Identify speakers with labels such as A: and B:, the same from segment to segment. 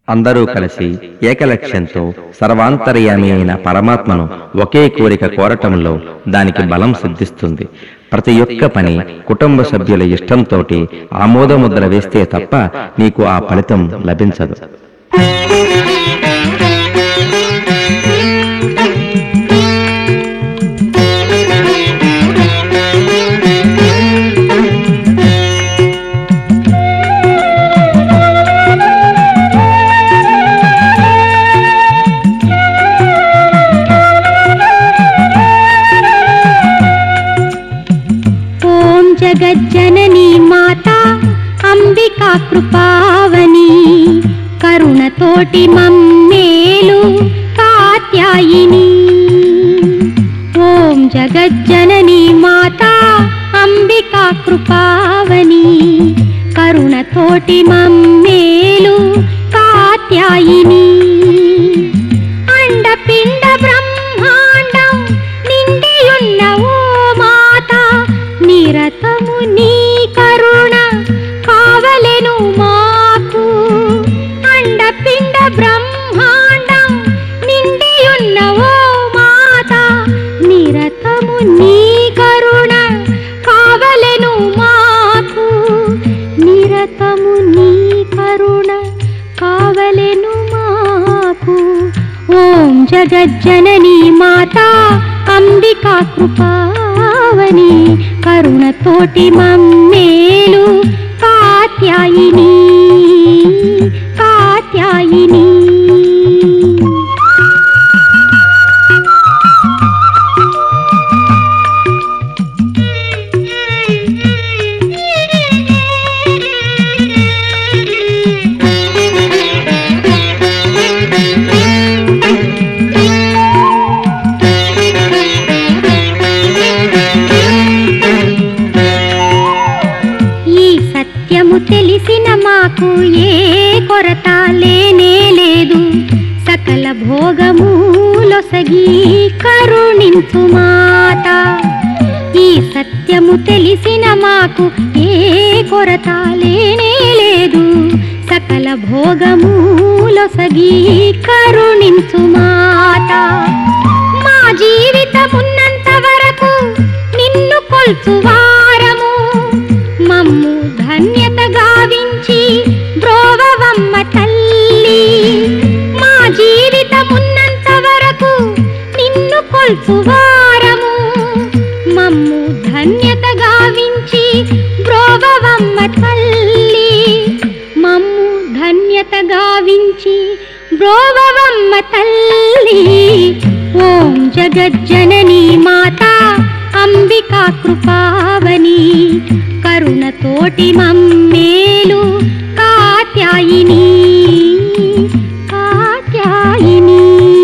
A: అందరూ కలిసి ఏకలక్ష్యంతో సర్వాంతర్యామి అయిన పరమాత్మను ఒకే కోరిక కోరటంలో దానికి బలం సిద్ధిస్తుంది ప్రతి ఒక్క పని కుటుంబ సభ్యుల ఇష్టంతోటి ఆమోదముద్ర వేస్తే తప్ప నీకు ఆ ఫలితం లభించదు
B: ఓం జగజ్జనని మాతా అంబికా కృపావని కరుణతోటి మమ్మేలు కాత్యాయిని ఓం జగజ్జనని మాతా అంబికా కృపావని కరుణతోటి మమ్మేలు కాత్యాయిని అండపిండ బ్రహ్మాండం నిండియున్న ఓ మాత నిరతము నీ కరుణ కావలెను మాకు అండపిండ బ్రహ్మాండం నిండియున్న ఓ మాత నిరతము నీ కరుణ కావలెను మాకు నిరతము నీ కరుణ కావలెను మాకు ఓం జగజ్జనని మాతా అంబికా కృపావని కరుణతోటి మమ్మేలు కాత్యాయిని కాత్యాయిని ఈ సత్యము తెలిసిన మాకు ఏ కొరత లేనే లేదు సకల భోగములొసగి కరుణించు మాత ఈ సత్యము తెలిసిన మాకు ఏ కొరత లేనే లేదు సకల భోగములొసగి కరుణించు మాత మా జీవితమున్నంత వరకు నిన్ను కొల్చు వారము మమ్ము ధన్యత గావించి బ్రోవవమ్మ తల్లి మా జీవితమున్నంత వరకు నిన్ను కొల్చు వారము మమ్ము ధన్యత గావించి బ్రోవవమ్మ తల్లి మమ్ము ధన్యత గావించి బ్రోవవమ్మ తల్లి ఓం జగజ్జనని మాతా అంబికా కృపావని కరుణతోటి మమ్మేలు కాత్యాయిని కాత్యాయిని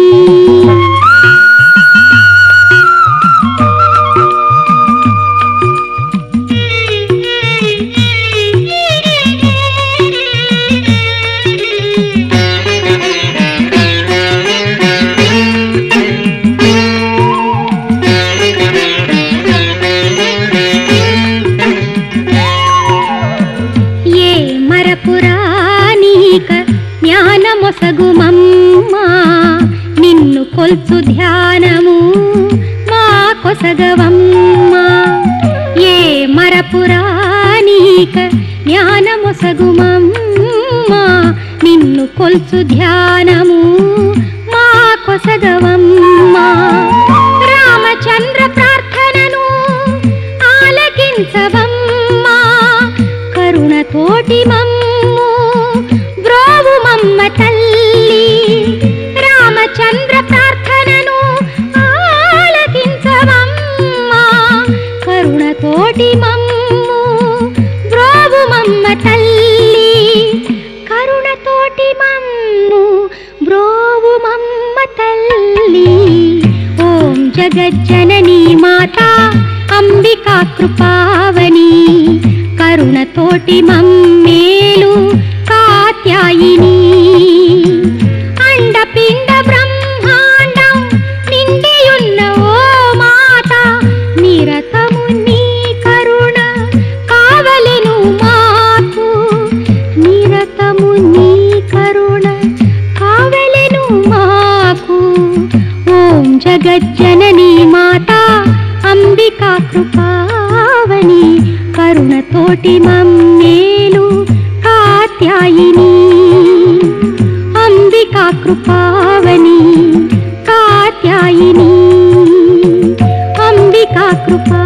B: ఏ మరపురానీక జ్ఞానమొసగుమమ్మా నిన్ను కొల్చు ధ్యానము మా కొసగవమ్మా ఏ మరపురానీక జ్ఞానమొసగుమమ్మా నిన్ను కొల్చు ధ్యానము మా కొసగవమ్మా రామచంద్ర ప్రార్థనను ఆలకించవమ్మా కరుణతోటి మమ్ము బ్రోవు మమ్మ తల్లి రామచంద్ర ప్రార్థనను ఆలకించవమ్మా కరుణతోటి మమ్ము బ్రోవు మమ్మ తల్లి కరుణతోటి మమ్ము బ్రోవు మమ్మ తల్లి ఓం జగజ్జనని మాతా అంబికా కృపావని కరుణతోటి మమ్మేలు కాత్యాయిని అండపిండ బ్రహ్మాండం నిండియున్న ఓ మాత నిరతము నీ కరుణ కావలెను మాకు నిరతము నీ కరుణ జగజ్జననీ మాత అంబికా కృపావని కరుణతోటి మమ్మేలు కాత్యాయిని అంబికా కృపావని కాత్యాయిని అంబికా కృపా